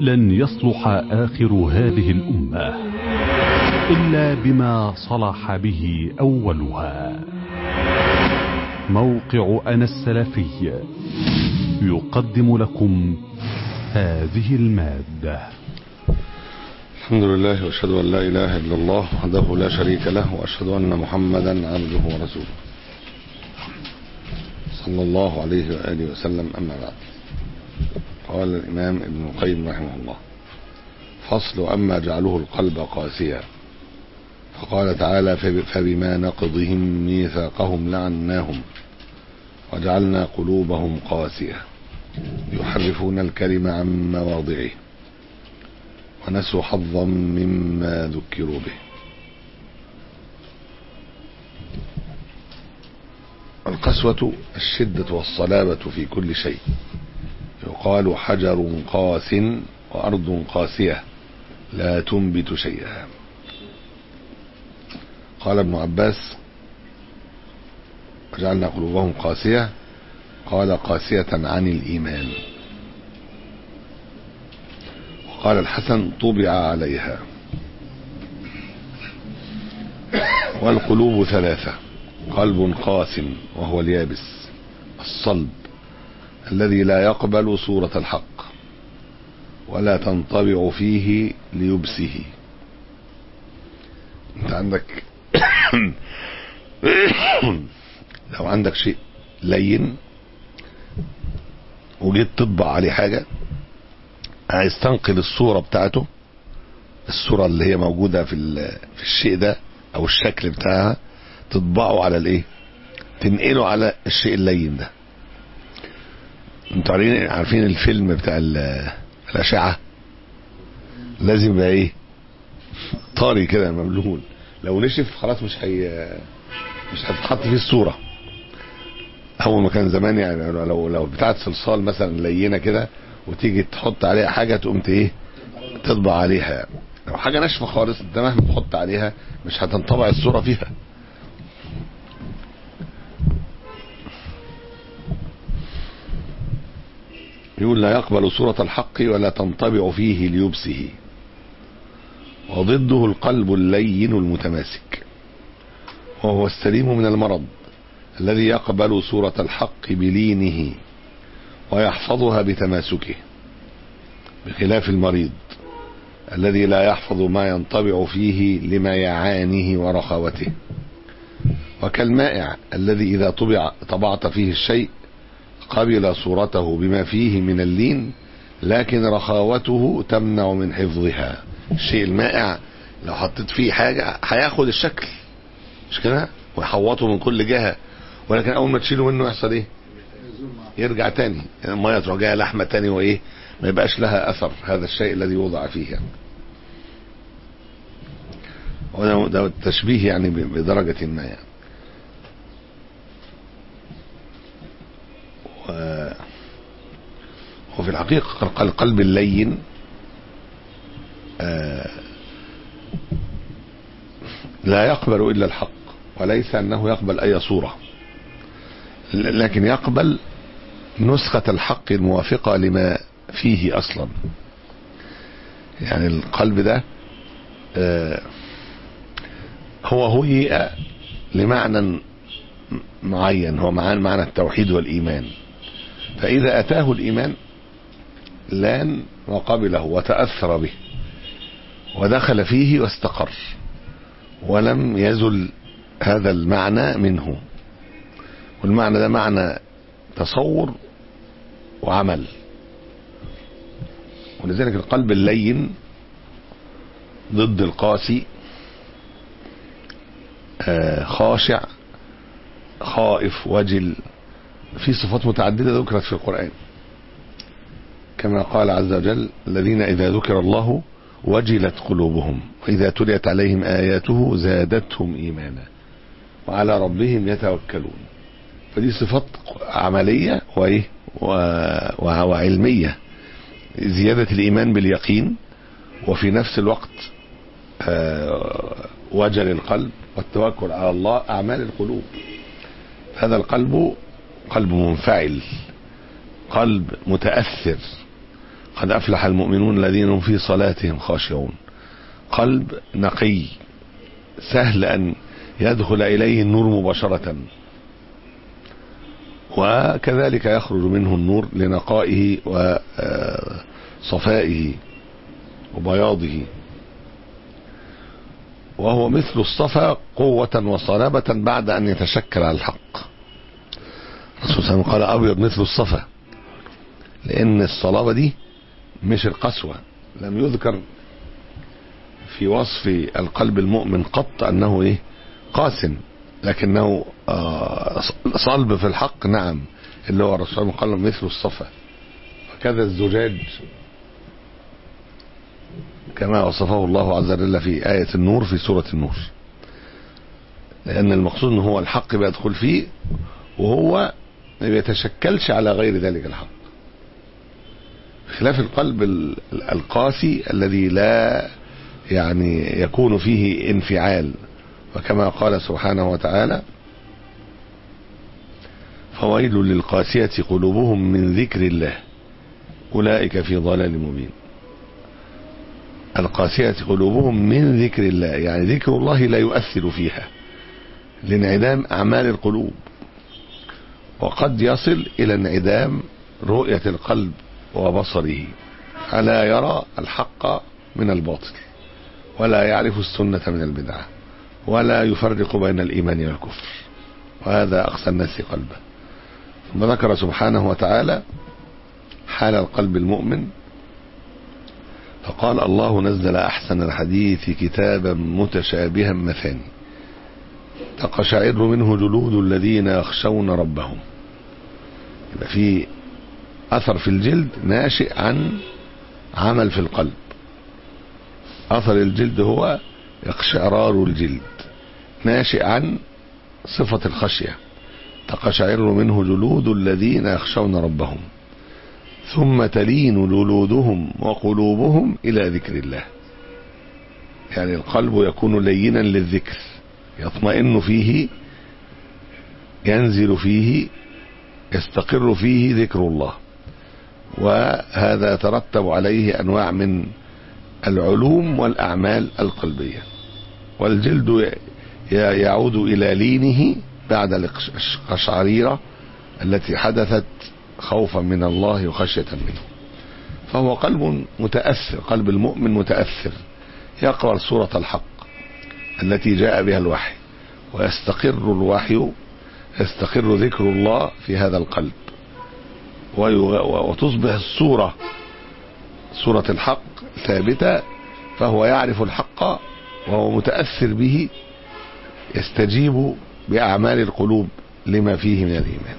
لن يصلح آخر هذه الأمة إلا بما صلح به أولها موقع أنا السلفي يقدم لكم هذه المادة الحمد لله واشهد ان لا اله الا الله وحده لا شريك له واشهد ان محمدا عبده ورسوله صلى الله عليه واله وسلم اما بعد قال الامام ابن القيم رحمه الله فصل اما جعله القلب قاسيا فقال تعالى فبما نقضهم ميثاقهم لعناهم وجعلنا قلوبهم قاسيه يحرفون الكلم عن مواضعه ونسوا حظا مما ذكروا به القسوة الشدة والصلابة في كل شيء يقال حجر قاس وأرض قاسية لا تنبت شيئا قال ابن عباس وجعلنا قلوبهم قاسية قال قاسية عن الإيمان قال الحسن طبع عليها والقلوب ثلاثة قلب قاس وهو اليابس الصلب الذي لا يقبل صورة الحق ولا تنطبع فيه ليبسه انت عندك لو عندك شيء لين وجيت تطبع عليه حاجة عايز تنقل الصورة بتاعته الصورة اللي هي موجودة في في الشيء ده او الشكل بتاعها تطبعه على الايه تنقله على الشيء اللين ده انتوا عارفين الفيلم بتاع الاشعة لازم يبقى ايه طري كده مبلول لو نشف خلاص مش هي مش هتتحط فيه الصورة اول ما كان زمان يعني لو لو بتاعت صلصال مثلا لينه كده وتيجي تحط عليها حاجة تقوم ايه تطبع عليها يعني. لو حاجة ناشفة خالص انت مهما تحط عليها مش هتنطبع الصورة فيها يقول لا يقبل صورة الحق ولا تنطبع فيه ليبسه وضده القلب اللين المتماسك وهو السليم من المرض الذي يقبل صورة الحق بلينه ويحفظها بتماسكه بخلاف المريض الذي لا يحفظ ما ينطبع فيه لما يعانيه ورخاوته وكالمائع الذي إذا طبع طبعت فيه الشيء قبل صورته بما فيه من اللين لكن رخاوته تمنع من حفظها الشيء المائع لو حطيت فيه حاجة هياخد الشكل مش كده ويحوطه من كل جهة ولكن أول ما تشيله منه يحصل ايه يرجع تاني يعني الميه تروح جايه لحمه تاني وايه ما يبقاش لها اثر هذا الشيء الذي وضع فيه يعني. وده التشبيه يعني بدرجة ما يعني. و... وفي الحقيقة القلب اللين آه لا يقبل إلا الحق وليس أنه يقبل أي صورة لكن يقبل نسخة الحق الموافقة لما فيه أصلا يعني القلب ده آه هو هيئ لمعنى معين هو معنى معنى التوحيد والإيمان فإذا أتاه الإيمان لان وقبله وتأثر به ودخل فيه واستقر ولم يزل هذا المعنى منه والمعنى ده معنى تصور وعمل ولذلك القلب اللين ضد القاسي خاشع خائف وجل في صفات متعددة ذكرت في القرآن كما قال عز وجل الذين إذا ذكر الله وجلت قلوبهم وإذا تليت عليهم آياته زادتهم إيمانا وعلى ربهم يتوكلون فدي صفات عملية وإيه وعلمية زيادة الإيمان باليقين وفي نفس الوقت وجل القلب والتوكل على الله أعمال القلوب هذا القلب قلب منفعل قلب متأثر قد أفلح المؤمنون الذين هم في صلاتهم خاشعون قلب نقي سهل أن يدخل إليه النور مباشرة وكذلك يخرج منه النور لنقائه وصفائه وبياضه وهو مثل الصفا قوة وصلابة بعد أن يتشكل على الحق الرسول صلى الله عليه وسلم قال أبيض مثل الصفا لأن الصلابة دي مش القسوة لم يذكر في وصف القلب المؤمن قط أنه إيه قاسم لكنه آه صلب في الحق نعم اللي هو الرسول قال مثل الصفا وكذا الزجاج كما وصفه الله عز وجل في آية النور في سورة النور لأن المقصود أنه هو الحق بيدخل فيه وهو ما بيتشكلش على غير ذلك الحق خلاف القلب القاسي الذي لا يعني يكون فيه انفعال وكما قال سبحانه وتعالى فويل للقاسية قلوبهم من ذكر الله أولئك في ضلال مبين القاسية قلوبهم من ذكر الله يعني ذكر الله لا يؤثر فيها لانعدام أعمال القلوب وقد يصل إلى انعدام رؤية القلب وبصره فلا يرى الحق من الباطل ولا يعرف السنة من البدعة ولا يفرق بين الإيمان والكفر وهذا أقسى الناس قلبا ثم ذكر سبحانه وتعالى حال القلب المؤمن فقال الله نزل أحسن الحديث كتابا متشابها مثاني تقشعر منه جلود الذين يخشون ربهم يبقى في أثر في الجلد ناشئ عن عمل في القلب أثر الجلد هو اقشعرار الجلد ناشئ عن صفة الخشية تقشعر منه جلود الذين يخشون ربهم ثم تلين جلودهم وقلوبهم إلى ذكر الله يعني القلب يكون لينا للذكر يطمئن فيه ينزل فيه يستقر فيه ذكر الله وهذا يترتب عليه أنواع من العلوم والأعمال القلبية والجلد يعود إلى لينه بعد القشعريرة التي حدثت خوفا من الله وخشية منه فهو قلب متأثر قلب المؤمن متأثر يقرأ سورة الحق التي جاء بها الوحي ويستقر الوحي يستقر ذكر الله في هذا القلب وتصبح الصورة سورة الحق ثابتة فهو يعرف الحق وهو متأثر به يستجيب بأعمال القلوب لما فيه من الإيمان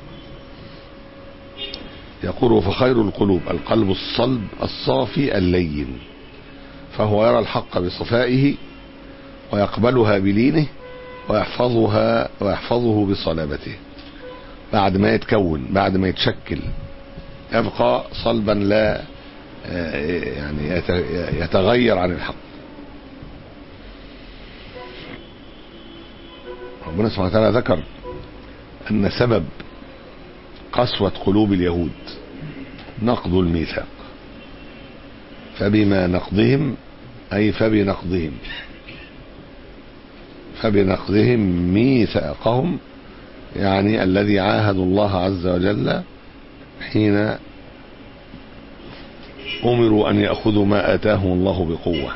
يقول فخير القلوب القلب الصلب الصافي اللين فهو يرى الحق بصفائه ويقبلها بلينه ويحفظها ويحفظه بصلابته بعد ما يتكون بعد ما يتشكل يبقى صلبا لا يعني يتغير عن الحق ربنا سبحانه وتعالى ذكر أن سبب قسوة قلوب اليهود نقض الميثاق فبما نقضهم أي فبنقضهم فبنقضهم ميثاقهم يعني الذي عاهدوا الله عز وجل حين أمروا أن يأخذوا ما آتاهم الله بقوة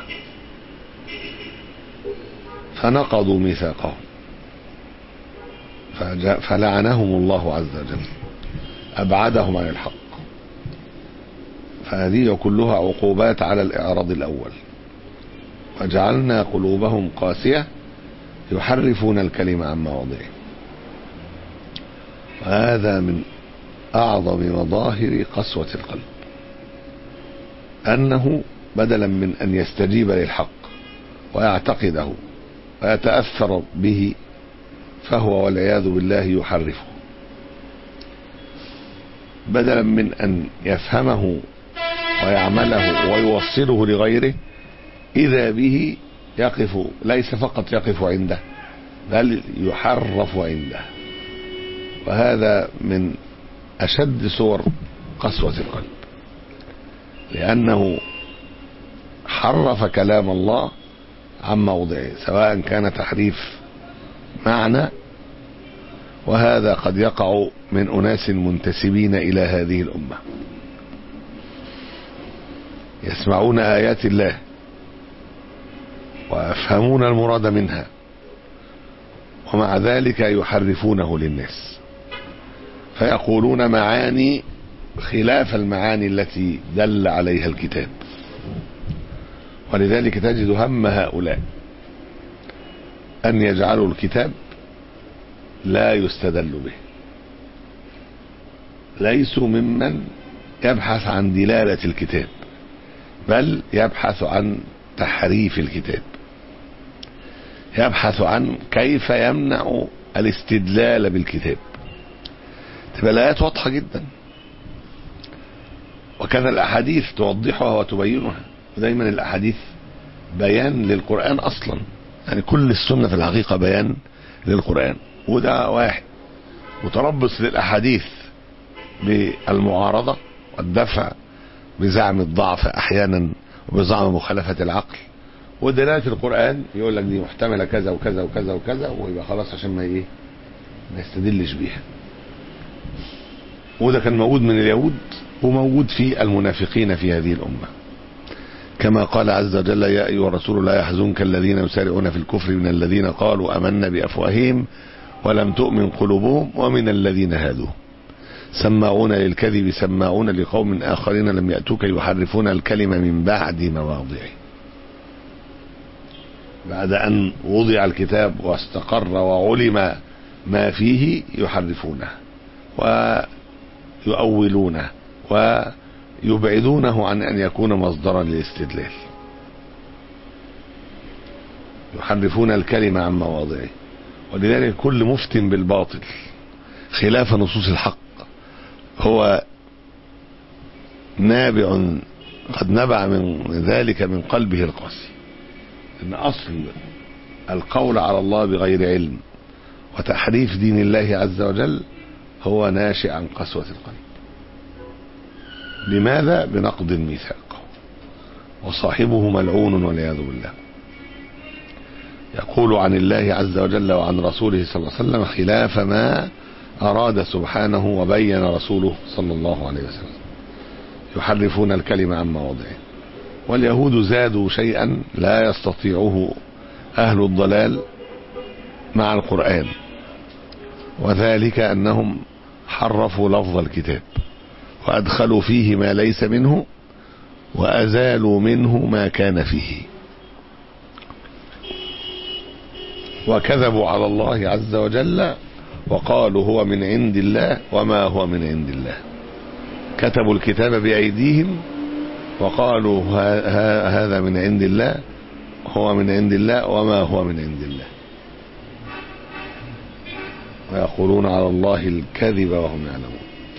فنقضوا ميثاقهم فلعنهم الله عز وجل أبعدهم عن الحق فهذه كلها عقوبات على الإعراض الأول وجعلنا قلوبهم قاسية يحرفون الكلمة عن مواضعه وهذا من أعظم مظاهر قسوة القلب أنه بدلا من أن يستجيب للحق ويعتقده ويتأثر به فهو والعياذ بالله يحرفه بدلا من أن يفهمه ويعمله ويوصله لغيره إذا به يقف ليس فقط يقف عنده بل يحرف عنده وهذا من أشد صور قسوة القلب لأنه حرف كلام الله عن موضعه سواء كان تحريف معنى وهذا قد يقع من أناس منتسبين إلى هذه الأمة يسمعون آيات الله ويفهمون المراد منها ومع ذلك يحرفونه للناس فيقولون معاني خلاف المعاني التي دل عليها الكتاب ولذلك تجد هم هؤلاء أن يجعلوا الكتاب لا يستدل به ليسوا ممن يبحث عن دلالة الكتاب بل يبحث عن تحريف الكتاب يبحث عن كيف يمنع الاستدلال بالكتاب تبقى الآيات واضحة جدا وكذا الأحاديث توضحها وتبينها ودايما الأحاديث بيان للقرآن أصلا يعني كل السنة في الحقيقة بيان للقرآن وده واحد متربص للأحاديث بالمعارضة والدفع بزعم الضعف أحيانا وبزعم مخالفة العقل ودلالة القرآن يقول لك دي محتملة كذا وكذا وكذا وكذا ويبقى خلاص عشان ما ايه ما يستدلش بيها وده كان موجود من اليهود وموجود في المنافقين في هذه الأمة كما قال عز وجل يا أيها الرسول لا يحزنك الذين يسارعون في الكفر من الذين قالوا أمنا بأفواههم ولم تؤمن قلوبهم ومن الذين هادوا سماعون للكذب سماعون لقوم آخرين لم يأتوك يحرفون الكلمة من بعد مواضعه بعد أن وضع الكتاب واستقر وعلم ما فيه يحرفونه ويؤولونه ويبعدونه عن أن يكون مصدرا للاستدلال يحرفون الكلمة عن مواضعه ولذلك كل مفت بالباطل خلاف نصوص الحق هو نابع قد نبع من ذلك من قلبه القاسي ان اصل القول على الله بغير علم وتحريف دين الله عز وجل هو ناشئ عن قسوة القلب لماذا بنقض الميثاق وصاحبه ملعون والعياذ بالله يقول عن الله عز وجل وعن رسوله صلى الله عليه وسلم خلاف ما أراد سبحانه وبين رسوله صلى الله عليه وسلم يحرفون الكلمة عن مواضعه واليهود زادوا شيئا لا يستطيعه أهل الضلال مع القرآن وذلك أنهم حرفوا لفظ الكتاب وأدخلوا فيه ما ليس منه وأزالوا منه ما كان فيه وكذبوا على الله عز وجل وقالوا هو من عند الله وما هو من عند الله كتبوا الكتاب بأيديهم وقالوا هذا من عند الله هو من عند الله وما هو من عند الله ويقولون على الله الكذب وهم يعلمون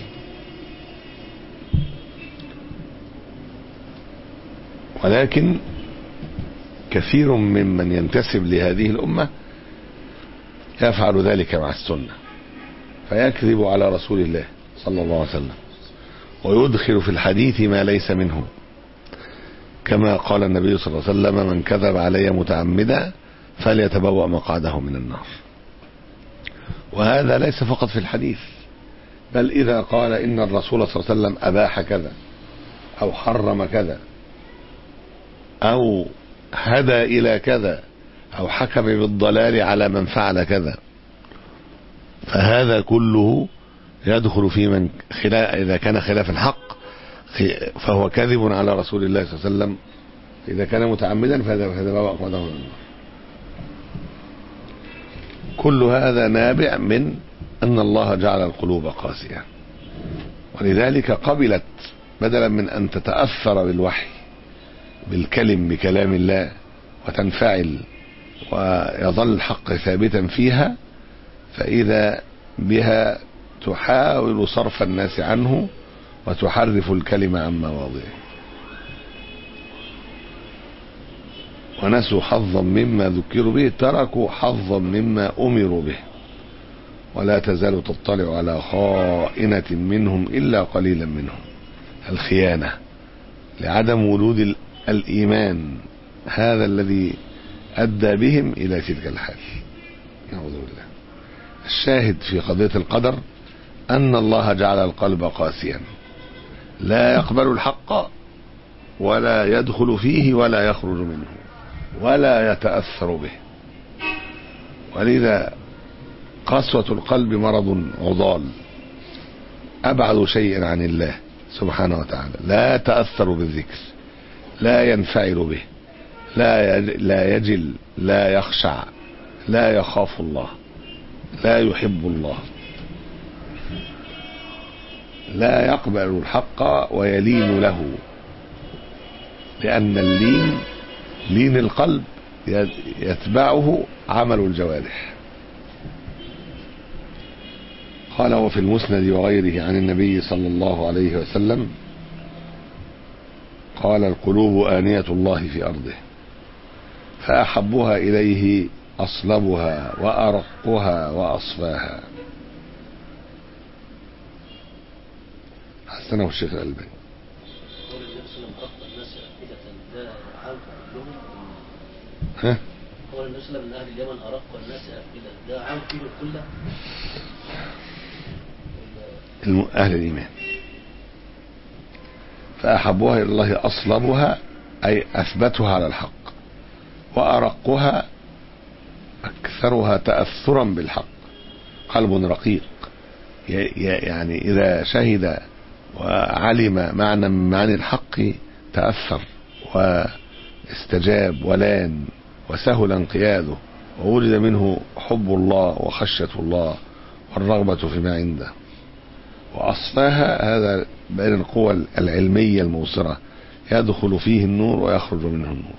ولكن كثير ممن ينتسب لهذه الأمة يفعل ذلك مع السنة فيكذب على رسول الله صلى الله عليه وسلم ويدخل في الحديث ما ليس منه كما قال النبي صلى الله عليه وسلم من كذب علي متعمدا فليتبوأ مقعده من النار وهذا ليس فقط في الحديث بل إذا قال إن الرسول صلى الله عليه وسلم أباح كذا أو حرم كذا أو هدى إلى كذا أو حكم بالضلال على من فعل كذا فهذا كله يدخل في من خلاف إذا كان خلاف الحق فهو كذب على رسول الله صلى الله عليه وسلم إذا كان متعمدا فهذا باب أقوده من النار كل هذا نابع من أن الله جعل القلوب قاسية ولذلك قبلت بدلا من أن تتأثر بالوحي بالكلم بكلام الله وتنفعل ويظل الحق ثابتا فيها فإذا بها تحاول صرف الناس عنه وتحرف الكلمة عن مواضعه ونسوا حظا مما ذكروا به تركوا حظا مما أمروا به ولا تزال تطلع على خائنة منهم إلا قليلا منهم الخيانة لعدم ولود ال- الإيمان هذا الذي أدى بهم إلى تلك الحال نعوذ بالله الشاهد في قضية القدر أن الله جعل القلب قاسيا لا يقبل الحق ولا يدخل فيه ولا يخرج منه ولا يتأثر به ولذا قسوة القلب مرض عضال أبعد شيء عن الله سبحانه وتعالى لا يتأثر بالذكر لا ينفعل به لا يج- لا يجل لا يخشع لا يخاف الله لا يحب الله لا يقبل الحق ويلين له لأن اللين لين القلب يتبعه عمل الجوارح قال وفي المسند وغيره عن النبي صلى الله عليه وسلم قال القلوب آنية الله في أرضه فأحبها إليه أصلبها وأرقها وأصفاها حسنه الشيخ الألباني قول النبي صلى الله عليه وسلم أرقى الناس أفئدة ده عام كلهم ها قول النبي صلى الله عليه وسلم من أهل اليمن أرق الناس أفئدة ده عام فيه كله الم- أهل الإيمان فأحبها إلى الله أصلبها أي أثبتها على الحق وأرقها أكثرها تأثرا بالحق قلب رقيق ي- ي- يعني إذا شهد وعلم معنى من معاني الحق تأثر واستجاب ولان وسهل انقياده وولد منه حب الله وخشية الله والرغبة فيما عنده وأصفاها هذا بين القوى العلمية الموصرة يدخل فيه النور ويخرج منه النور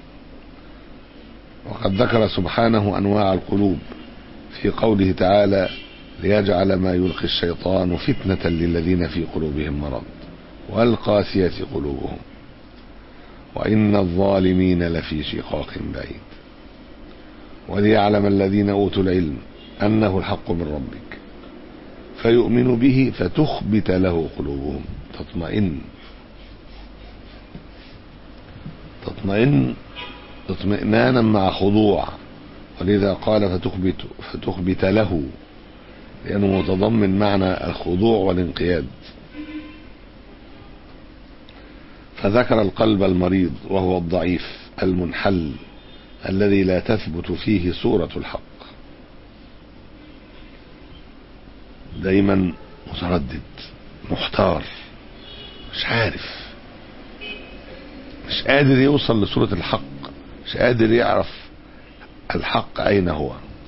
وقد ذكر سبحانه أنواع القلوب في قوله تعالى ليجعل ما يلقي الشيطان فتنة للذين في قلوبهم مرض والقاسية قلوبهم وإن الظالمين لفي شقاق بعيد وليعلم الذين أوتوا العلم أنه الحق من ربك فيؤمن به فتخبت له قلوبهم تطمئن تطمئن اطمئنانا مع خضوع ولذا قال فتخبت فتخبت له لأنه متضمن معنى الخضوع والانقياد فذكر القلب المريض وهو الضعيف المنحل الذي لا تثبت فيه صورة الحق دايما متردد محتار مش عارف مش قادر يوصل لصورة الحق مش قادر يعرف الحق أين هو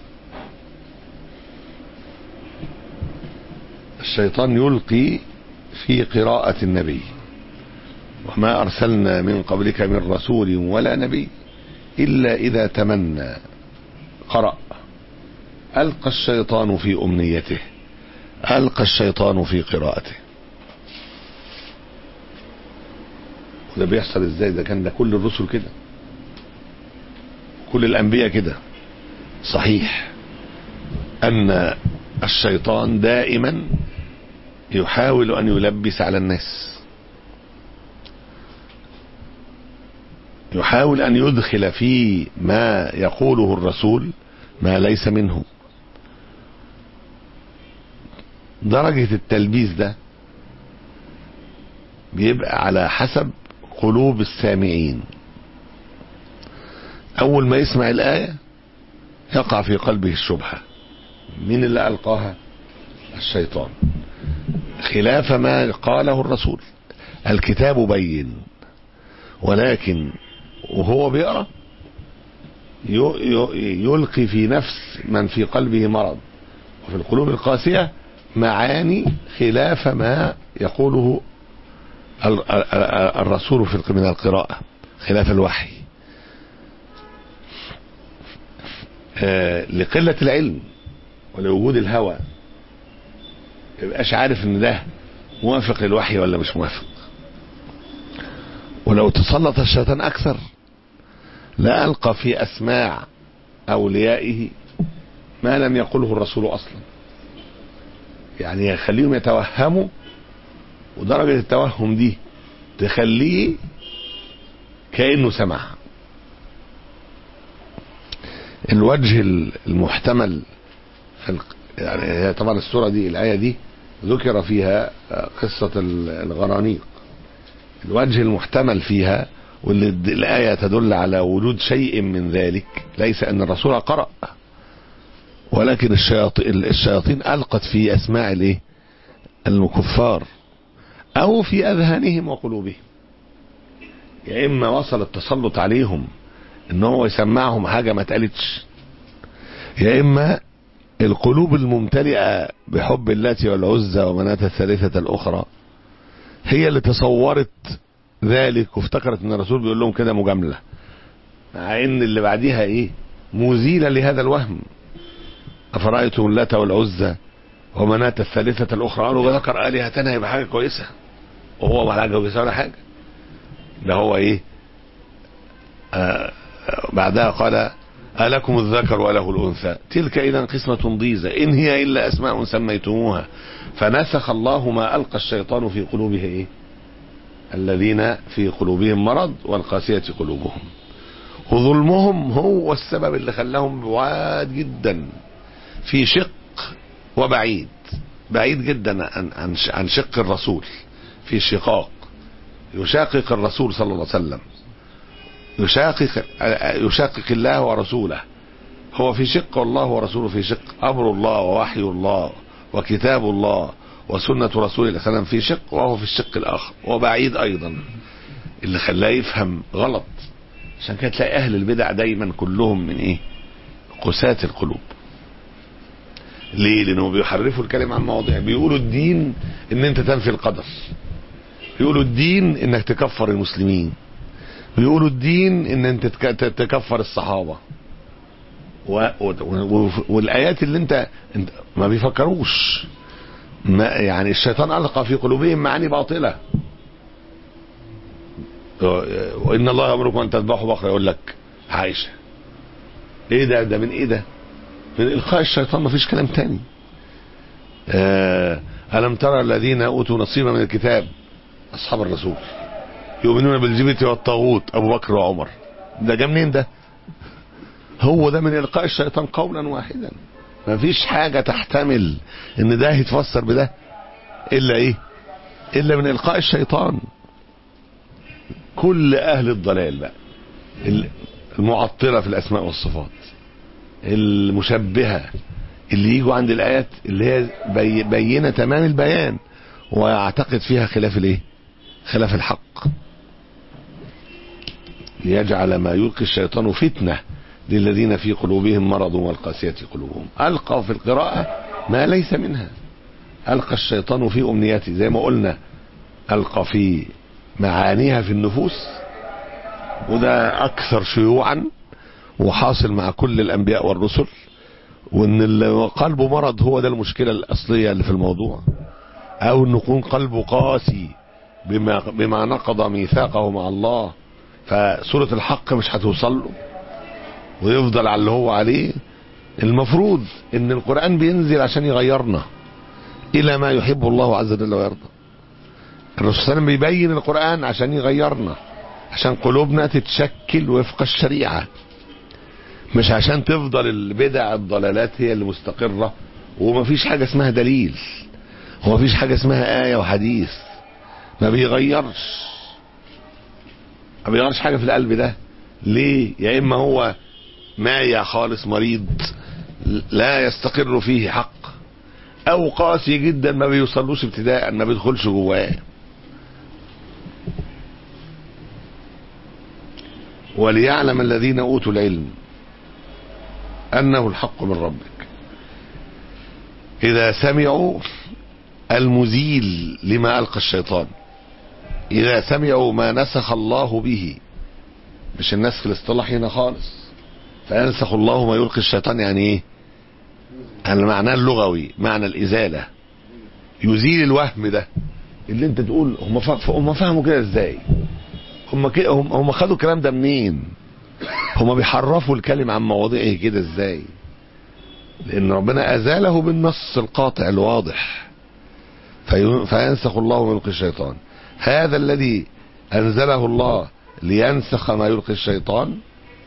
الشيطان يلقي في قراءة النبي وما أرسلنا من قبلك من رسول ولا نبي إلا إذا تمنى قرأ ألقى الشيطان في أمنيته ألقى الشيطان في قراءته وده بيحصل ازاي ده كان ده كل الرسل كده كل الأنبياء كده صحيح أن الشيطان دائما يحاول أن يلبس على الناس يحاول أن يدخل في ما يقوله الرسول ما ليس منه درجة التلبيس ده بيبقى على حسب قلوب السامعين أول ما يسمع الآية يقع في قلبه الشبهة مين اللي ألقاها الشيطان خلاف ما قاله الرسول الكتاب بين ولكن وهو بيقرأ يلقي في نفس من في قلبه مرض وفي القلوب القاسية معاني خلاف ما يقوله الرسول في من القراءة خلاف الوحي لقلة العلم ولوجود الهوى يبقاش عارف ان ده موافق للوحي ولا مش موافق ولو تسلط الشيطان اكثر لا القى في اسماع اوليائه ما لم يقله الرسول اصلا يعني يخليهم يتوهموا ودرجة التوهم دي تخليه كأنه سمعها الوجه المحتمل في الق... يعني هي طبعا السورة دي الآية دي ذكر فيها قصة الغرانيق الوجه المحتمل فيها واللي الآية تدل على وجود شيء من ذلك ليس أن الرسول قرأ ولكن الشياطين, الشياطين ألقت في أسماع الايه الكفار أو في أذهانهم وقلوبهم يا إما وصل التسلط عليهم إن هو يسمعهم حاجة ما اتقالتش يا إما القلوب الممتلئة بحب اللات والعزى ومناة الثالثة الأخرى هي اللي تصورت ذلك وافتكرت ان الرسول بيقول لهم كده مجاملة مع ان اللي بعديها ايه مزيلة لهذا الوهم افرأيتم اللات والعزى ومناة الثالثة الاخرى قالوا ذكر الهتنا يبقى حاجة كويسة وهو ما حاجة كويسة ولا حاجة ده هو ايه آه بعدها قال ألكم الذكر وله الأنثى تلك إذا قسمة ضيزة إن هي إلا أسماء سميتموها فنسخ الله ما ألقى الشيطان في قلوبه إيه الذين في قلوبهم مرض والقاسية قلوبهم وظلمهم هو السبب اللي خلاهم بعاد جدا في شق وبعيد بعيد جدا عن, عن, عن شق الرسول في شقاق يشاقق الرسول صلى الله عليه وسلم يشاقق يشاقق الله ورسوله هو في شق والله ورسوله في شق امر الله ووحي الله وكتاب الله وسنة رسول الله صلى الله عليه وسلم في شق وهو في الشق الآخر وبعيد أيضا اللي خلاه يفهم غلط عشان كده تلاقي أهل البدع دايما كلهم من إيه قساة القلوب ليه لأنهم بيحرفوا الكلمة عن مواضيع بيقولوا الدين إن أنت تنفي القدر بيقولوا الدين إنك تكفر المسلمين بيقولوا الدين إن أنت تكفر الصحابة و... و... والآيات اللي أنت... انت ما بيفكروش ما يعني الشيطان ألقى في قلوبهم معاني باطلة وإن الله يأمركم أن تذبحوا بقرة يقول لك عائشة إيه ده ده من إيه ده من إلقاء الشيطان ما فيش كلام تاني آه ألم ترى الذين أوتوا نصيبا من الكتاب أصحاب الرسول يؤمنون بالجبت والطاغوت أبو بكر وعمر ده جا منين ده هو ده من إلقاء الشيطان قولا واحدا ما فيش حاجة تحتمل ان ده يتفسر بده الا ايه الا من القاء الشيطان كل اهل الضلال بقى المعطلة في الاسماء والصفات المشبهة اللي يجوا عند الايات اللي هي بي بينة تمام البيان ويعتقد فيها خلاف الايه خلاف الحق ليجعل ما يلقي الشيطان فتنه للذين في قلوبهم مرض والقاسية قلوبهم ألقى في القراءة ما ليس منها ألقى الشيطان في أمنياته زي ما قلنا ألقى في معانيها في النفوس وده أكثر شيوعا وحاصل مع كل الأنبياء والرسل وإن اللي قلبه مرض هو ده المشكلة الأصلية اللي في الموضوع أو إن يكون قلبه قاسي بما, بما نقض ميثاقه مع الله فسورة الحق مش هتوصل له ويفضل على اللي هو عليه المفروض ان القرآن بينزل عشان يغيرنا الى ما يحب الله عز وجل ويرضى الرسول صلى الله عليه وسلم بيبين القرآن عشان يغيرنا عشان قلوبنا تتشكل وفق الشريعة مش عشان تفضل البدع الضلالات هي اللي مستقرة ومفيش حاجة اسمها دليل ومفيش حاجة اسمها آية وحديث ما بيغيرش ما بيغيرش حاجة في القلب ده ليه يا اما هو مايع خالص مريض لا يستقر فيه حق او قاسي جدا ما بيوصلوش ابتداء ما بيدخلش جواه وليعلم الذين اوتوا العلم انه الحق من ربك اذا سمعوا المزيل لما القى الشيطان اذا سمعوا ما نسخ الله به مش النسخ الاصطلاحي هنا خالص فينسخ الله ما يلقي الشيطان يعني ايه المعنى اللغوي معنى الازاله يزيل الوهم ده اللي انت تقول هم هم فهموا كده ازاي هم كده هم, هم خدوا الكلام ده منين هم بيحرفوا الكلمة عن مواضيعه كده ازاي لان ربنا ازاله بالنص القاطع الواضح في فينسخ الله من الشيطان هذا الذي أنزله الله لينسخ ما يلقي الشيطان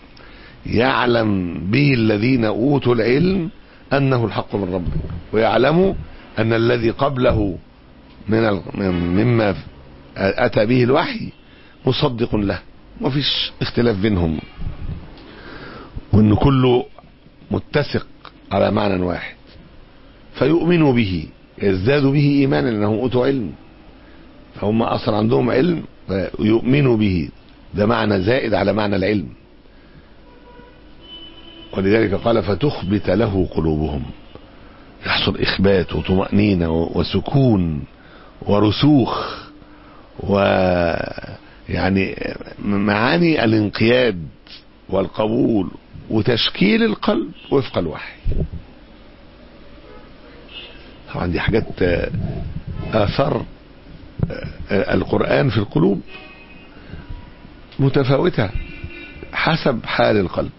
يعلم به الذين أوتوا العلم أنه الحق من ربك ويعلموا أن الذي قبله من ال- من- مما أتى به الوحي مصدق له مفيش اختلاف بينهم وأن كله متسق على معنى واحد فيؤمنوا به يزدادوا به إيمانا لأنهم أوتوا علم فهم أصلا عندهم علم ويؤمنوا به ده معنى زائد على معنى العلم ولذلك قال فتخبت له قلوبهم يحصل إخبات وطمأنينة وسكون ورسوخ ويعني معاني الانقياد والقبول وتشكيل القلب وفق الوحي طبعا دي حاجات آه، آثار آه، القرآن في القلوب متفاوتة حسب حال القلب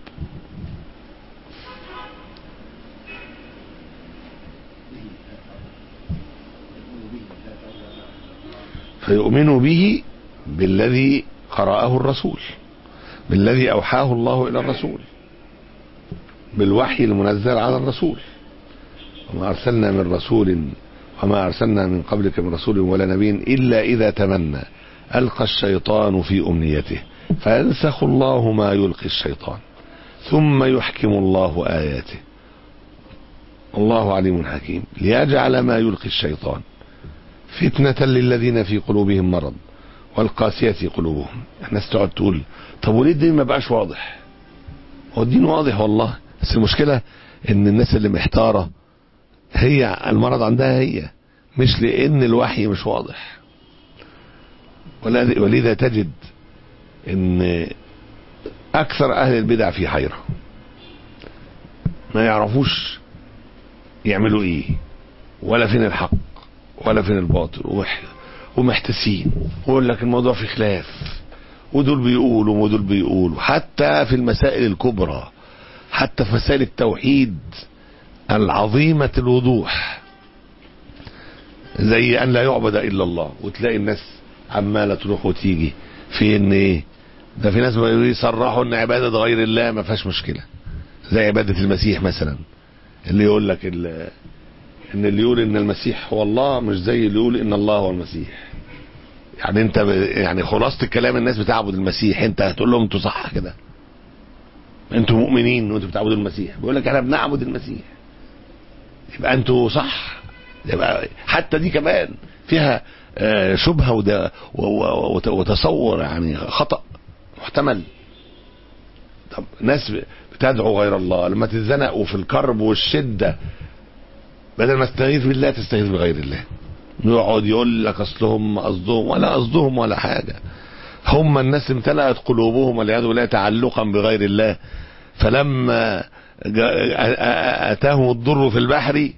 فيؤمن به بالذي قرأه الرسول بالذي أوحاه الله إلى الرسول بالوحي المنزل على الرسول وما أرسلنا من رسول وما أرسلنا من قبلك من رسول ولا نبي إلا إذا تمنى ألقى الشيطان في أمنيته فينسخ الله ما يلقي الشيطان ثم يحكم الله آياته الله عليم حكيم ليجعل ما يلقي الشيطان فتنة للذين في قلوبهم مرض والقاسية قلوبهم الناس تقعد تقول طب وليه الدين ما بقاش واضح هو الدين واضح والله بس المشكلة ان الناس اللي محتارة هي المرض عندها هي مش لان الوحي مش واضح ولا- ولذا تجد ان اكثر اهل البدع في حيرة ما يعرفوش يعملوا ايه ولا فين الحق ولا فين الباطل ومح- ومحتسين ويقول لك الموضوع في خلاف ودول بيقولوا ودول بيقولوا حتى في المسائل الكبرى حتى في مسائل التوحيد العظيمة الوضوح زي أن لا يعبد إلا الله وتلاقي الناس عمالة تروح وتيجي في إن إيه ده في ناس يصرحوا إن عبادة غير الله ما فيهاش مشكلة زي عبادة المسيح مثلا اللي يقول لك ال- ان اللي يقول ان المسيح هو الله مش زي اللي يقول ان الله هو المسيح يعني انت ب... يعني خلاصة الكلام الناس بتعبد المسيح انت هتقول لهم انتوا صح كده انتوا مؤمنين وانتوا بتعبدوا المسيح بيقول لك احنا بنعبد المسيح يبقى انتوا صح يبقى حتى دي كمان فيها آه، شبهة وده و- و- وت- وتصور يعني خطأ محتمل طب ناس بتدعو غير الله لما تتزنقوا في الكرب والشدة بدل ما تستغيث بالله تستغيث بغير الله يقعد يقول لك اصلهم قصدهم ولا قصدهم ولا حاجه هم الناس امتلأت قلوبهم والعياذ بالله تعلقا بغير الله فلما جاء- آ- آ- اتاهم الضر في البحر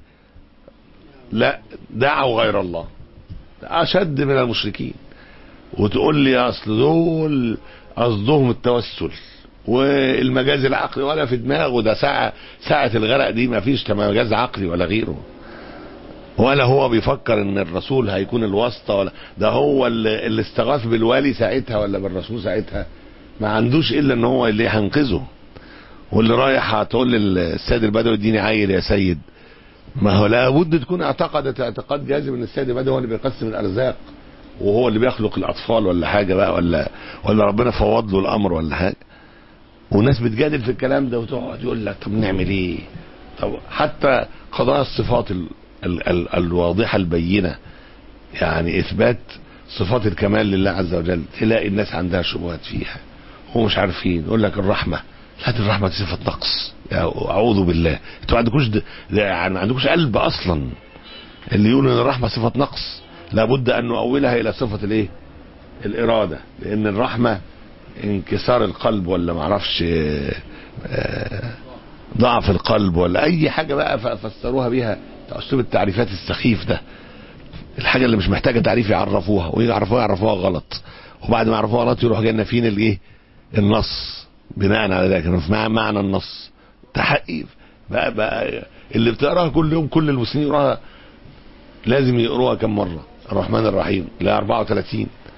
لا دعوا غير الله اشد من المشركين وتقول لي اصل دول قصدهم التوسل والمجاز العقلي ولا في دماغه ده ساعة ساعة الغرق دي ما فيش مجاز عقلي ولا غيره ولا هو بيفكر ان الرسول هيكون الواسطة ولا ده هو اللي, اللي استغاث بالوالي ساعتها ولا بالرسول ساعتها ما عندوش الا ان هو اللي هينقذه واللي رايح هتقول للسيد البدوي اديني عيل يا سيد ما هو لابد تكون اعتقدت اعتقاد جازم ان السيد البدوي هو اللي بيقسم الارزاق وهو اللي بيخلق الاطفال ولا حاجه بقى ولا ولا ربنا فوض له الامر ولا حاجه وناس بتجادل في الكلام ده وتقعد يقول لك طب نعمل ايه طب حتى قضايا الصفات ال ال ال الواضحه البينه يعني اثبات صفات الكمال لله عز وجل تلاقي الناس عندها شبهات فيها هو مش عارفين يقول لك الرحمه لا دي الرحمه دي صفه نقص يا اعوذ بالله انتوا ما عندكوش د- ده يعني ما عندكوش قلب اصلا اللي يقول ان الرحمه صفه نقص لابد ان نؤولها الى صفه الايه الاراده لان الرحمه انكسار القلب ولا معرفش آه، آه، ضعف القلب ولا اي حاجه بقى ف- فسروها بيها اسلوب التعريفات السخيف ده الحاجه اللي مش محتاجه تعريف يعرفوها ويعرفوها يعرفوها غلط وبعد ما يعرفوها غلط يروحوا جايين نافين الايه النص بناء على ذلك في مع- معنى النص تحقيق بقى, بقى اللي بتقراها كل يوم كل المسلمين يقراها لازم يقروها كم مره الرحمن الرحيم لا 34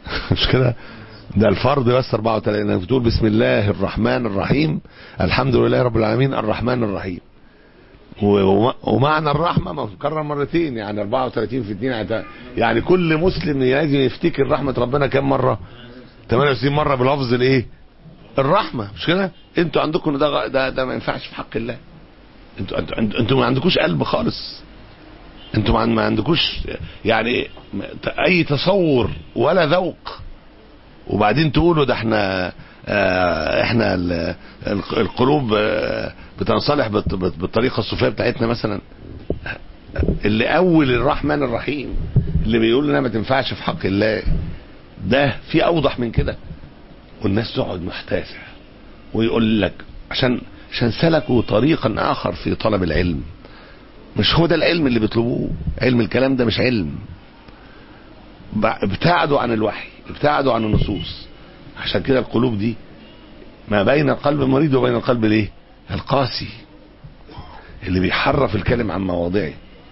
مش كده ده الفرض بس 34 انك بتقول بسم الله الرحمن الرحيم الحمد لله رب العالمين الرحمن الرحيم و- ومعنى الرحمه مكرر مرتين يعني 34 في 2 يعني- يعني كل مسلم لازم يفتكر رحمه ربنا كم مره 68 مره بلفظ الايه الرحمه مش كده انتوا عندكم ده غ- ده, ده ما ينفعش في حق الله انتوا انتوا انتوا, انتوا ما عندكوش قلب خالص انتوا ما- ما عندكوش يعني ما- اي تصور ولا ذوق وبعدين تقولوا ده احنا اه احنا ال- ال- القلوب اه بتنصلح بالط- بالط- بالطريقه الصوفيه بتاعتنا مثلا اللي اول الرحمن الرحيم اللي بيقول لنا ما تنفعش في حق الله ده في اوضح من كده والناس تقعد محتاسه ويقول لك عشان عشان سلكوا طريقا اخر في طلب العلم مش هو ده العلم اللي بيطلبوه علم الكلام ده مش علم ب- ابتعدوا عن الوحي ابتعدوا عن النصوص عشان كده القلوب دي ما بين القلب المريض وبين القلب الايه القاسي اللي بيحرف الكلم عن مواضعه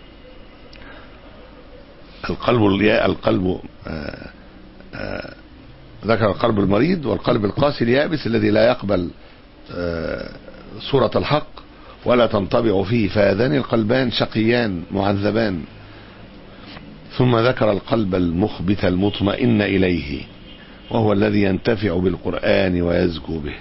القلب الياء القلب آه آه ذكر القلب المريض والقلب القاسي اليابس الذي لا يقبل آه صورة الحق ولا تنطبع فيه فهذان القلبان شقيان معذبان ثم ذكر القلب المخبت المطمئن إليه وهو الذي ينتفع بالقرآن ويزكو به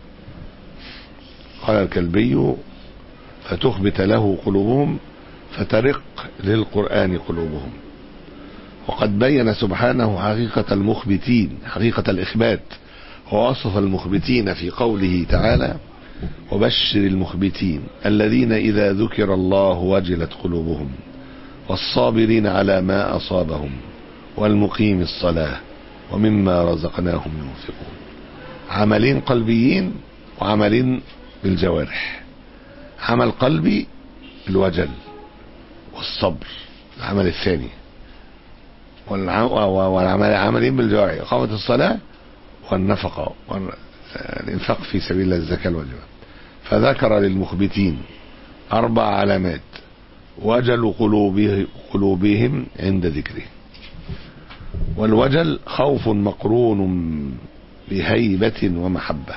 قال الكلبي فتخبت له قلوبهم فترق للقرآن قلوبهم وقد بين سبحانه حقيقة المخبتين حقيقة الإخبات ووصف المخبتين في قوله تعالى وبشر المخبتين الذين إذا ذكر الله وجلت قلوبهم والصابرين على ما أصابهم والمقيم الصلاة ومما رزقناهم ينفقون عملين قلبيين وعملين بالجوارح عمل قلبي الوجل والصبر العمل الثاني والع- والعمل عملين بالجوارح إقامة الصلاة والنفقة والإنفاق في سبيل الله الزكاة الواجبة فذكر للمخبتين أربع علامات وجل قلوبه قلوبهم عند ذكره والوجل خوف مقرون بهيبة ومحبة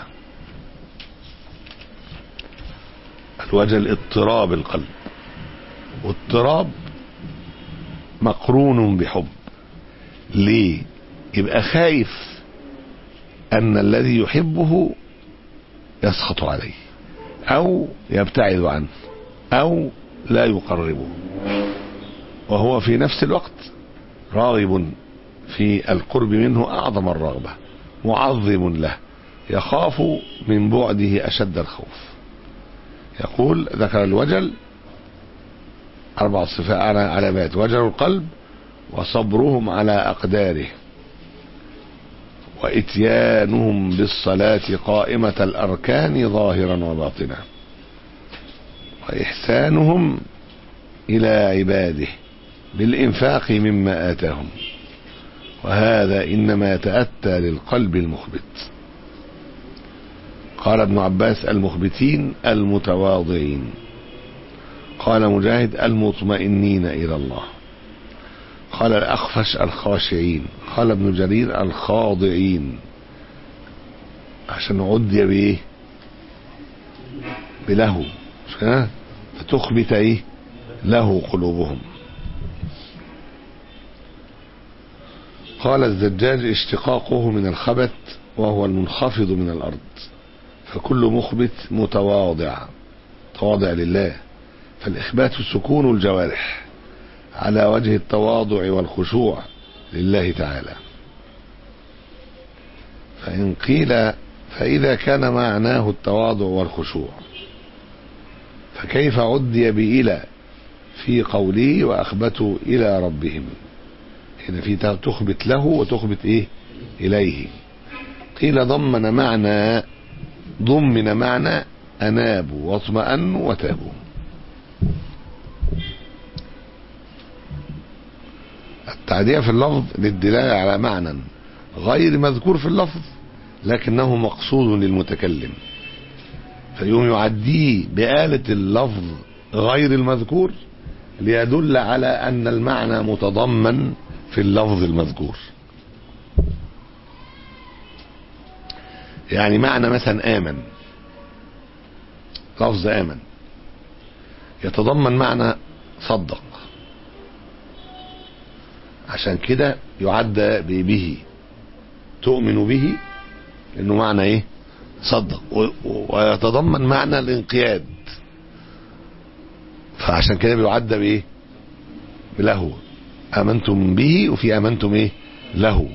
الوجل اضطراب القلب واضطراب مقرون بحب ليه يبقى خايف ان الذي يحبه يسخط عليه او يبتعد عنه او لا يقربه وهو في نفس الوقت راغب في القرب منه اعظم الرغبه معظم له يخاف من بعده اشد الخوف يقول ذكر الوجل اربع صفات على علامات وجل القلب وصبرهم على اقداره واتيانهم بالصلاه قائمه الاركان ظاهرا وباطنا واحسانهم الى عباده بالانفاق مما اتاهم وهذا انما يتاتى للقلب المخبت قال ابن عباس المخبتين المتواضعين قال مجاهد المطمئنين الى الله قال الاخفش الخاشعين قال ابن جرير الخاضعين عشان عدي بايه بله مش كده فتخبت ايه له قلوبهم قال الزجاج اشتقاقه من الخبت وهو المنخفض من الارض فكل مخبت متواضع تواضع لله فالاخبات سكون الجوارح على وجه التواضع والخشوع لله تعالى فإن قيل فإذا كان معناه التواضع والخشوع فكيف عدي بإلى في قوله وأخبتوا إلى ربهم هنا في تخبت له وتخبت إيه إليه قيل ضمن معنى ضمن معنى أنابوا واطمأنوا وتابوا التعدية في اللفظ للدلالة على معنى غير مذكور في اللفظ لكنه مقصود للمتكلم فيوم يعديه بآلة اللفظ غير المذكور ليدل على أن المعنى متضمن في اللفظ المذكور يعني معنى مثلا آمن لفظ آمن يتضمن معنى صدق عشان كده يعد به تؤمن به انه معنى ايه صدق و- و- ويتضمن معنى الانقياد فعشان كده بيعد بايه بله امنتم به وفي امنتم ايه له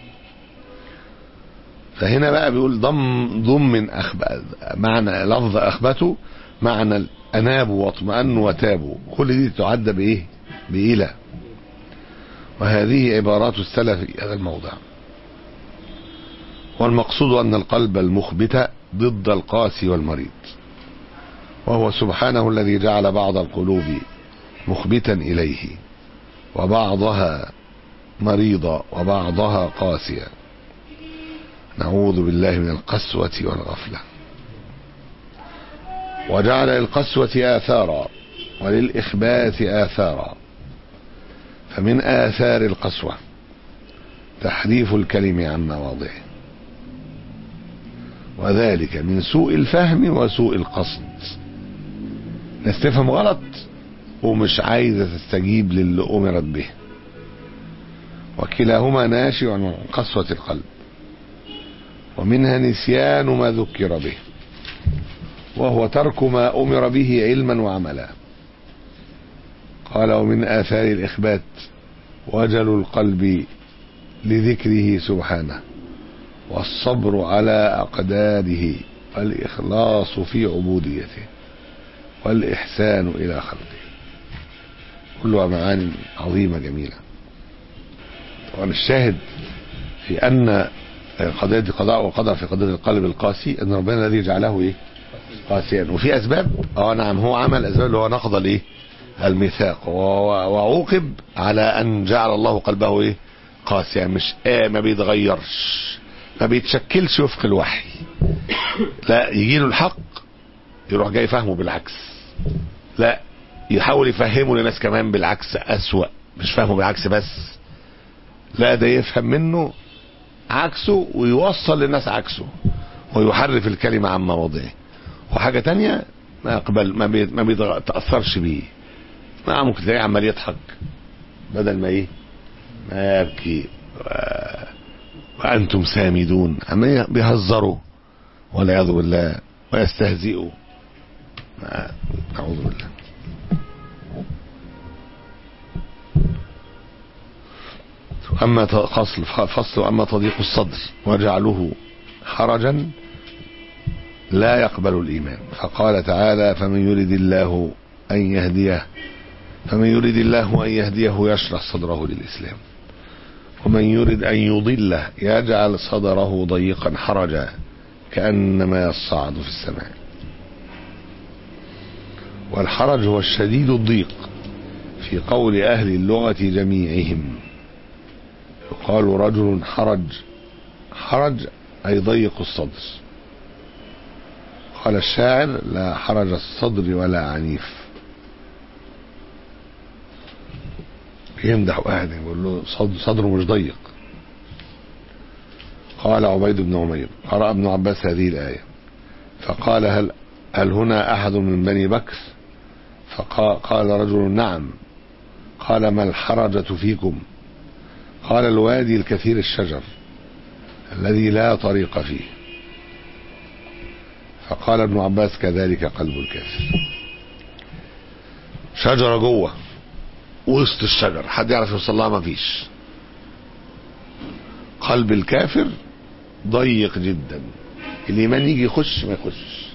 فهنا بقى بيقول ضم ضمن أخب... معنى لفظ اخبته معنى انابوا واطمأنوا وتابوا كل دي تعد بايه بإله وهذه عبارات السلف في هذا الموضع والمقصود أن القلب المخبت ضد القاسي والمريض وهو سبحانه الذي جعل بعض القلوب مخبتا إليه وبعضها مريضة وبعضها قاسية نعوذ بالله من القسوة والغفلة وجعل للقسوة آثارا وللإخبات آثارا فمن آثار القسوة تحريف الكلم عن مواضعه وذلك من سوء الفهم وسوء القصد ناس تفهم غلط ومش عايزة تستجيب للي أمرت به وكلاهما ناشئ عن قسوة القلب ومنها نسيان ما ذكر به وهو ترك ما أمر به علما وعملا قال ومن آثار الإخبات وجل القلب لذكره سبحانه والصبر على أقداره والإخلاص في عبوديته والإحسان إلى خلقه كلها معاني عظيمة جميلة طبعا الشاهد في أن قضية قضاء وقدر في قضية القلب القاسي أن ربنا الذي جعله إيه قاسيا وفي أسباب اه نعم هو عمل أسباب اللي هو نقض الإيه الميثاق وعوقب على أن جعل الله قلبه إيه قاسيا مش آه ما بيتغيرش ما بيتشكلش وفق الوحي لا يجي له الحق يروح جاي فهمه بالعكس لا يحاول يفهمه لناس كمان بالعكس أسوأ مش فهمه بالعكس بس لا ده يفهم منه عكسه ويوصل للناس عكسه ويحرف الكلمة عن مواضعه وحاجة تانية ما يقبل ما, بي ما بيتأثرش بيه ما ممكن تلاقيه عمال يضحك بدل ما ايه ما يبكي و... وأنتم سامدون عمال بيهزروا والعياذ بالله ويستهزئوا أعوذ بالله أما فصل فصل أما تضيق الصدر وجعله حرجا لا يقبل الإيمان فقال تعالى فمن يريد الله أن يهديه فمن يريد الله أن يهديه يشرح صدره للإسلام ومن يريد أن يضله يجعل صدره ضيقا حرجا كأنما يصعد في السماء والحرج هو الشديد الضيق في قول أهل اللغة جميعهم يقال رجل حرج حرج أي ضيق الصدر قال الشاعر لا حرج الصدر ولا عنيف يمدح واحد يقول له صدره مش ضيق قال عبيد بن عمير قرأ ابن عباس هذه الآية فقال هل, هل هنا أحد من بني بكر فقال رجل نعم قال ما الحرجة فيكم قال الوادي الكثير الشجر الذي لا طريق فيه فقال ابن عباس كذلك قلب الكافر شجرة جوه وسط الشجر حد يعرف يوصل لها ما فيش قلب الكافر ضيق جدا الايمان يجي يخش ما يخش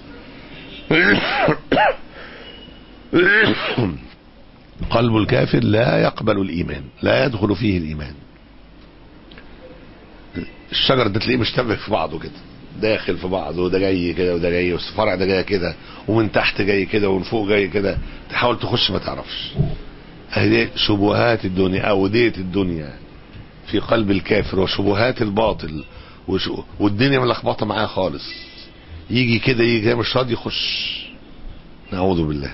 قلب الكافر لا يقبل الايمان لا يدخل فيه الايمان الشجر ده تلاقيه مشتبك في بعضه كده داخل في بعضه وده جاي كده وده جاي والفرع ده جاي كده ومن تحت جاي كده ومن فوق جاي كده تحاول تخش ما تعرفش اهي شبهات الدنيا او ديت الدنيا في قلب الكافر وشبهات الباطل والدنيا ملخبطه معاه خالص يجي كده يجي كده مش راضي يخش نعوذ بالله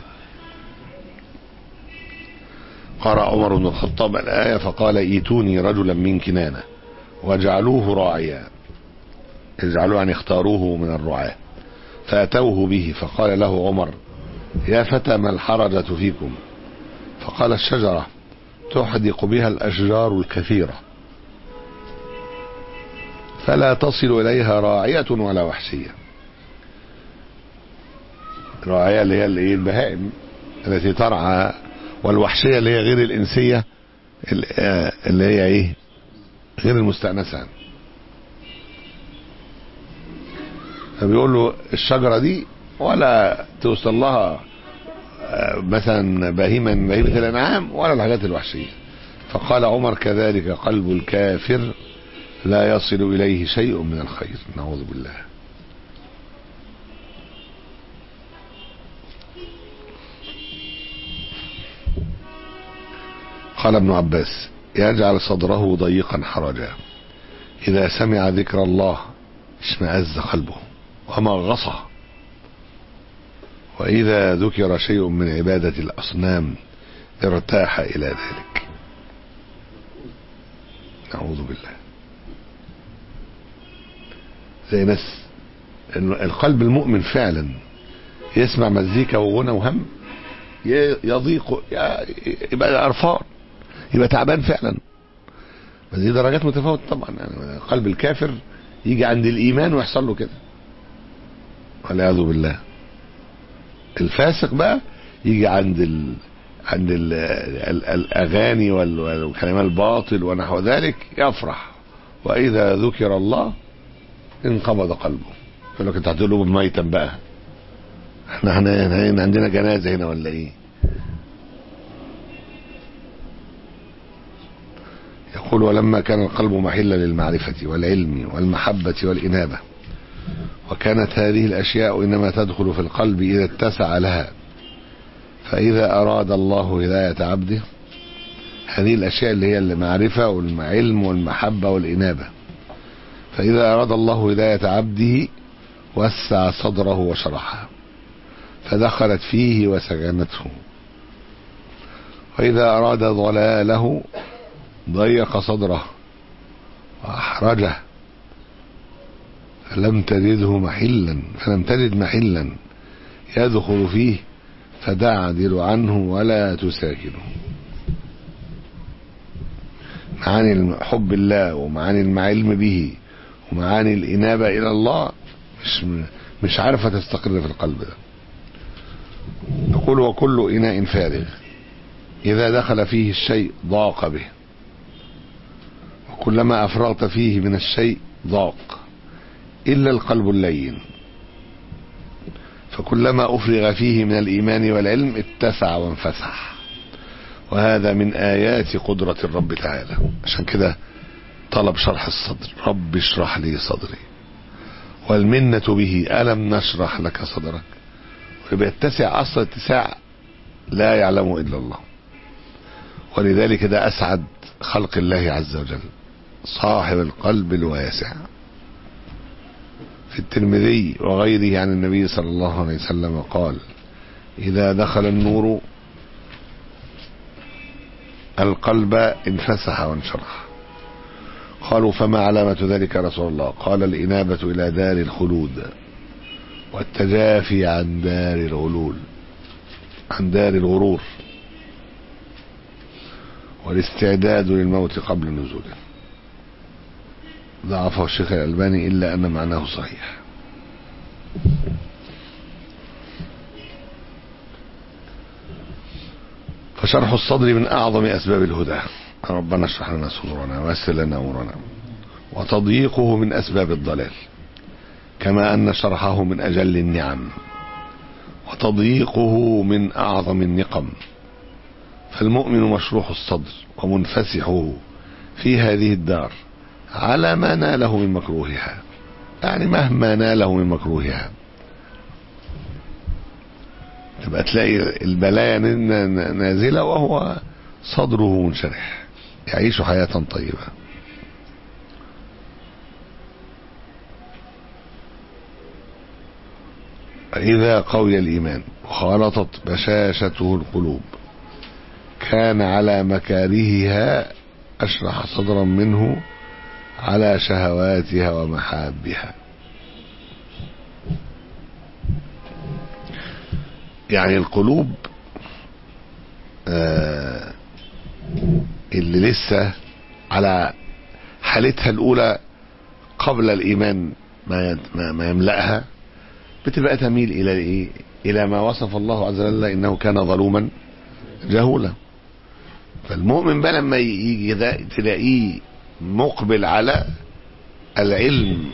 قرأ عمر بن الخطاب الآية فقال ايتوني رجلا من كنانة وجعلوه راعيا يجعلوه يعني اختاروه من الرعاة فأتوه به فقال له عمر يا فتى ما الحرجة فيكم فقال الشجرة تحدق بها الأشجار الكثيرة فلا تصل إليها راعية ولا وحشية الراعية اللي هي اللي هي البهائم التي ترعى والوحشية اللي هي غير الإنسية اللي هي إيه غير المستأنسة فبيقول له الشجرة دي ولا توصل لها مثلا بهيمة من بهيمة الأنعام ولا الحاجات الوحشية فقال عمر كذلك قلب الكافر لا يصل إليه شيء من الخير نعوذ بالله قال ابن عباس يجعل صدره ضيقا حرجا إذا سمع ذكر الله اشمأز قلبه ومغصه وإذا ذكر شيء من عبادة الأصنام ارتاح إلى ذلك نعوذ بالله زي ناس القلب المؤمن فعلا يسمع مزيكا وغنى وهم يضيق يبقى قرفان يبقى تعبان فعلا بس دي درجات متفاوتة طبعا يعني قلب الكافر يجي عند الإيمان ويحصل له كده والعياذ بالله الفاسق بقى يجي عند ال... عند ال... ال... الاغاني وال... والكلام الباطل ونحو ذلك يفرح واذا ذكر الله انقبض قلبه يقول لك انت هتقول ميتا بقى احنا هنا عندنا جنازه هنا ولا ايه يقول ولما كان القلب محلا للمعرفه والعلم والمحبه والانابه وكانت هذه الأشياء إنما تدخل في القلب إذا اتسع لها فإذا أراد الله هداية عبده هذه الأشياء اللي هي المعرفة والعلم والمحبة والإنابة فإذا أراد الله هداية عبده وسع صدره وشرحه فدخلت فيه وسكنته وإذا أراد ضلاله ضيق صدره وأحرجه فلم تجده محلا فلم تجد محلا يدخل فيه فتعدل عنه ولا تساكنه معاني حب الله ومعاني العلم به ومعاني الإنابة إلى الله مش مش عارفة تستقر في القلب ده نقول وكل إناء فارغ إذا دخل فيه الشيء ضاق به وكلما أفرغت فيه من الشيء ضاق إلا القلب اللين فكلما أفرغ فيه من الإيمان والعلم اتسع وانفسح وهذا من آيات قدرة الرب تعالى عشان كده طلب شرح الصدر رب اشرح لي صدري والمنة به ألم نشرح لك صدرك ويبقى يتسع أصل اتساع لا يعلمه إلا الله ولذلك ده أسعد خلق الله عز وجل صاحب القلب الواسع في الترمذي وغيره عن النبي صلى الله عليه وسلم قال إذا دخل النور القلب انفسح وانشرح قالوا فما علامة ذلك يا رسول الله قال الإنابة إلى دار الخلود والتجافي عن دار الغلول عن دار الغرور والاستعداد للموت قبل نزوله ضعفه الشيخ الألباني إلا أن معناه صحيح فشرح الصدر من أعظم أسباب الهدى ربنا اشرح لنا صدورنا ويسر لنا أمورنا وتضييقه من أسباب الضلال كما أن شرحه من أجل النعم وتضييقه من أعظم النقم فالمؤمن مشروح الصدر ومنفسحه في هذه الدار على ما ناله من مكروهها يعني مهما ناله من مكروهها تبقى تلاقي البلايا نازلة وهو صدره منشرح يعيش حياة طيبة إذا قوي الإيمان وخالطت بشاشته القلوب كان على مكارهها أشرح صدرا منه على شهواتها ومحابها يعني القلوب آه اللي لسه على حالتها الأولى قبل الإيمان ما ما, ما يملأها بتبقى تميل إلى إيه؟ إلى ما وصف الله عز وجل إنه كان ظلوما جهولا فالمؤمن بقى لما يجي ده تلاقيه مقبل على العلم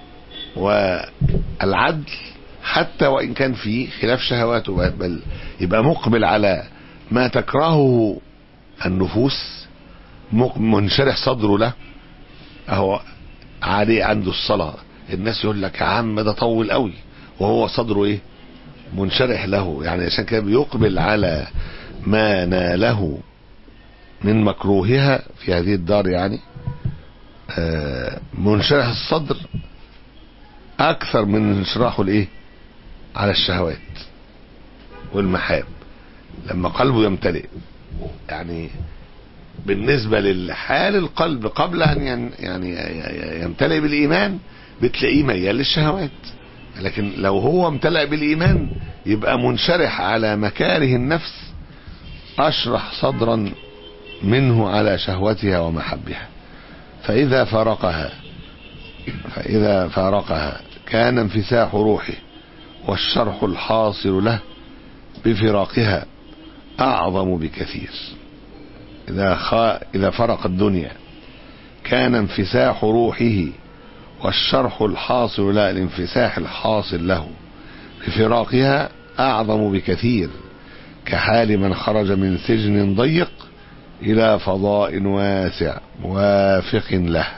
والعدل حتى وإن كان فيه خلاف شهواته بل يبقى مقبل على ما تكرهه النفوس منشرح صدره له اهو عليه عنده الصلاة الناس يقول لك يا عم ده طول قوي وهو صدره ايه منشرح له يعني عشان كده بيقبل على ما ناله من مكروهها في هذه الدار يعني آه منشرح الصدر اكثر من انشراحه الايه على الشهوات والمحاب لما قلبه يمتلئ يعني بالنسبة للحال القلب قبل أن يعني يمتلئ بالإيمان بتلاقيه ميال للشهوات لكن لو هو امتلأ بالإيمان يبقى منشرح على مكاره النفس أشرح صدرا منه على شهوتها ومحبها فإذا فارقها فإذا فارقها كان انفساح روحه والشرح الحاصل له بفراقها أعظم بكثير إذا, خا إذا فرق الدنيا كان انفساح روحه والشرح الحاصل لا الانفساح الحاصل له بفراقها أعظم بكثير كحال من خرج من سجن ضيق إلى فضاء واسع موافق له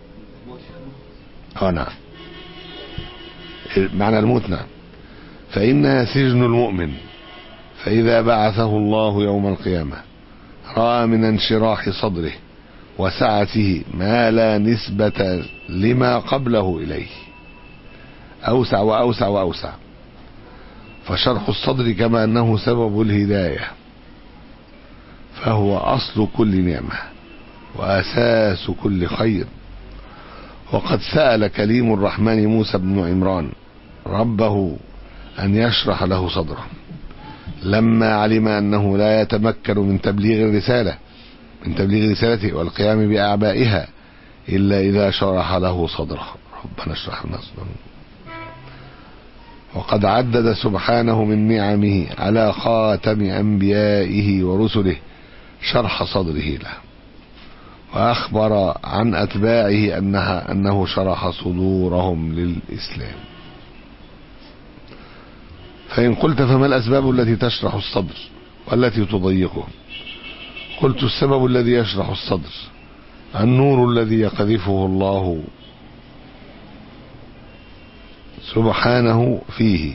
اه نعم معنى الموت نعم فإنها سجن المؤمن فإذا بعثه الله يوم القيامة رأى من انشراح صدره وسعته ما لا نسبة لما قبله إليه أوسع وأوسع وأوسع فشرح الصدر كما أنه سبب الهداية فهو أصل كل نعمة وأساس كل خير وقد سأل كليم الرحمن موسى بن عمران ربه أن يشرح له صدره لما علم أنه لا يتمكن من تبليغ الرسالة من تبليغ رسالته والقيام بأعبائها إلا إذا شرح له صدره ربنا اشرح لنا صدره وقد عدد سبحانه من نعمه على خاتم أنبيائه ورسله شرح صدره له وأخبر عن أتباعه أنها أنه شرح صدورهم للإسلام فإن قلت فما الأسباب التي تشرح الصدر والتي تضيقه قلت السبب الذي يشرح الصدر النور الذي يقذفه الله سبحانه فيه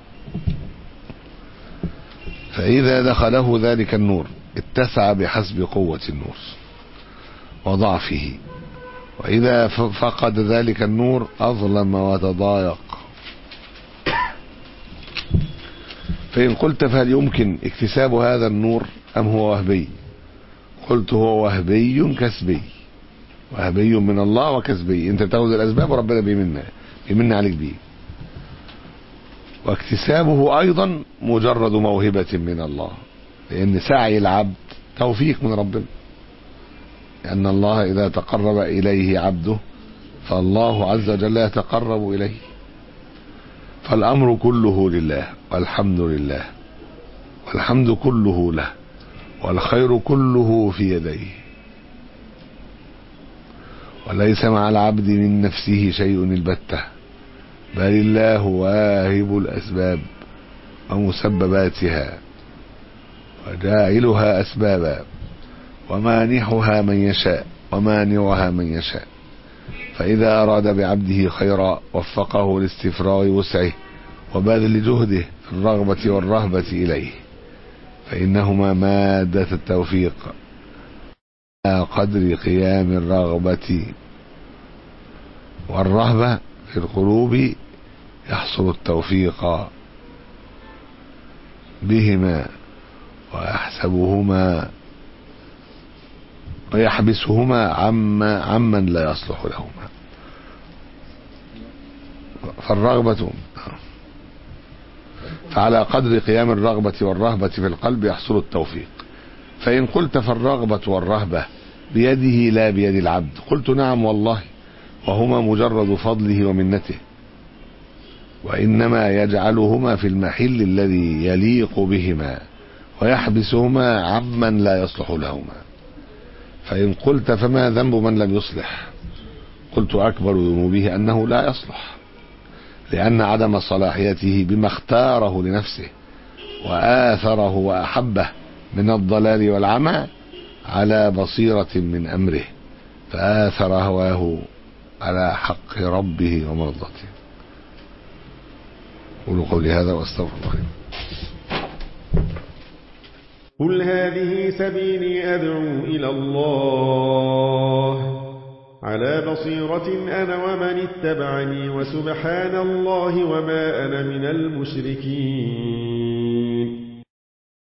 فإذا دخله ذلك النور اتسع بحسب قوة النور وضعفه وإذا فقد ذلك النور أظلم وتضايق فإن قلت فهل يمكن اكتساب هذا النور أم هو وهبي قلت هو وهبي كسبي وهبي من الله وكسبي انت بتاخد الاسباب وربنا بيمنا بيمن عليك بيه واكتسابه ايضا مجرد موهبة من الله لان سعي العبد توفيق من ربنا لان الله اذا تقرب اليه عبده فالله عز وجل يتقرب اليه فالامر كله لله والحمد لله والحمد كله له والخير كله في يديه وليس مع العبد من نفسه شيء البتة بل الله واهب الأسباب ومسبباتها وجاعلها أسبابا ومانحها من يشاء ومانعها من يشاء فإذا أراد بعبده خيرا وفقه لاستفراغ وسعه وبذل جهده في الرغبة والرهبة إليه فإنهما مادة التوفيق على قدر قيام الرغبة والرهبة في القلوب يحصل التوفيق بهما ويحسبهما ويحبسهما عما عمن لا يصلح لهما فعلى قدر قيام الرغبة والرهبة في القلب يحصل التوفيق فإن قلت فالرغبة والرهبة بيده لا بيد العبد قلت نعم والله وهما مجرد فضله ومنته وإنما يجعلهما في المحل الذي يليق بهما ويحبسهما عمن لا يصلح لهما فإن قلت فما ذنب من لم يصلح قلت أكبر ذنوبه أنه لا يصلح لأن عدم صلاحيته بما اختاره لنفسه وآثره وأحبه من الضلال والعمى على بصيرة من أمره فآثر هواه على حق ربه ومرضته قولوا قولي هذا واستغفر الله قل هذه سبيلي أدعو إلى الله على بصيرة أنا ومن اتبعني وسبحان الله وما أنا من المشركين